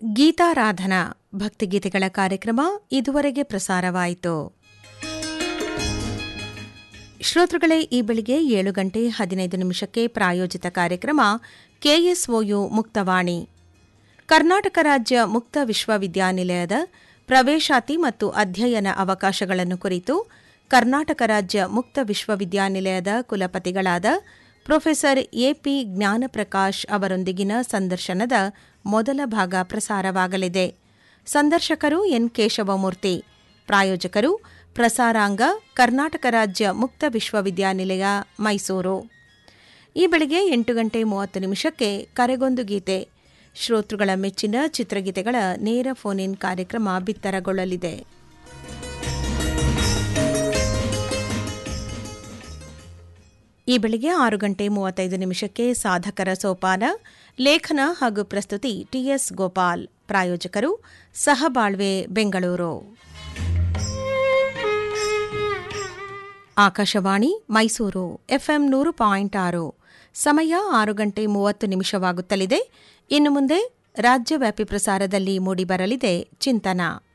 ಗೀತಾರಾಧನಾ ಭಕ್ತಿಗೀತೆಗಳ ಕಾರ್ಯಕ್ರಮ ಇದುವರೆಗೆ ಪ್ರಸಾರವಾಯಿತು ಶ್ರೋತೃಗಳೇ ಈ ಬೆಳಿಗ್ಗೆ ಏಳು ಗಂಟೆ ಹದಿನೈದು ನಿಮಿಷಕ್ಕೆ ಪ್ರಾಯೋಜಿತ ಕಾರ್ಯಕ್ರಮ ಕೆಎಸ್ಒಯು ಮುಕ್ತವಾಣಿ ಕರ್ನಾಟಕ ರಾಜ್ಯ ಮುಕ್ತ ವಿಶ್ವವಿದ್ಯಾನಿಲಯದ ಪ್ರವೇಶಾತಿ ಮತ್ತು ಅಧ್ಯಯನ ಅವಕಾಶಗಳನ್ನು ಕುರಿತು ಕರ್ನಾಟಕ ರಾಜ್ಯ ಮುಕ್ತ ವಿಶ್ವವಿದ್ಯಾನಿಲಯದ ಕುಲಪತಿಗಳಾದ ಪ್ರೊಫೆಸರ್ ಎಪಿ ಜ್ಞಾನಪ್ರಕಾಶ್ ಅವರೊಂದಿಗಿನ ಸಂದರ್ಶನದ ಮೊದಲ ಭಾಗ ಪ್ರಸಾರವಾಗಲಿದೆ ಸಂದರ್ಶಕರು ಎನ್ ಕೇಶವಮೂರ್ತಿ ಪ್ರಾಯೋಜಕರು ಪ್ರಸಾರಾಂಗ ಕರ್ನಾಟಕ ರಾಜ್ಯ ಮುಕ್ತ ವಿಶ್ವವಿದ್ಯಾನಿಲಯ ಮೈಸೂರು ಈ ಬೆಳಗ್ಗೆ ಎಂಟು ಗಂಟೆ ಮೂವತ್ತು ನಿಮಿಷಕ್ಕೆ ಕರೆಗೊಂದು ಗೀತೆ ಶ್ರೋತೃಗಳ ಮೆಚ್ಚಿನ ಚಿತ್ರಗೀತೆಗಳ ನೇರ ಫೋನ್ ಇನ್ ಕಾರ್ಯಕ್ರಮ ಬಿತ್ತರಗೊಳ್ಳಲಿದೆ ಈ ಬೆಳಿಗ್ಗೆ ಆರು ಗಂಟೆ ಮೂವತ್ತೈದು ನಿಮಿಷಕ್ಕೆ ಸಾಧಕರ ಸೋಪಾನ ಲೇಖನ ಹಾಗೂ ಪ್ರಸ್ತುತಿ ಟಿಎಸ್ ಗೋಪಾಲ್ ಪ್ರಾಯೋಜಕರು ಸಹಬಾಳ್ವೆ ಬೆಂಗಳೂರು ಆಕಾಶವಾಣಿ ಮೈಸೂರು ಎಫ್ಎಂ ನೂರು ಪಾಯಿಂಟ್ ಆರು ಸಮಯ ಆರು ಗಂಟೆ ಮೂವತ್ತು ನಿಮಿಷವಾಗುತ್ತಲಿದೆ ಇನ್ನು ಮುಂದೆ ರಾಜ್ಯವ್ಯಾಪಿ ಪ್ರಸಾರದಲ್ಲಿ ಮೂಡಿಬರಲಿದೆ ಚಿಂತನ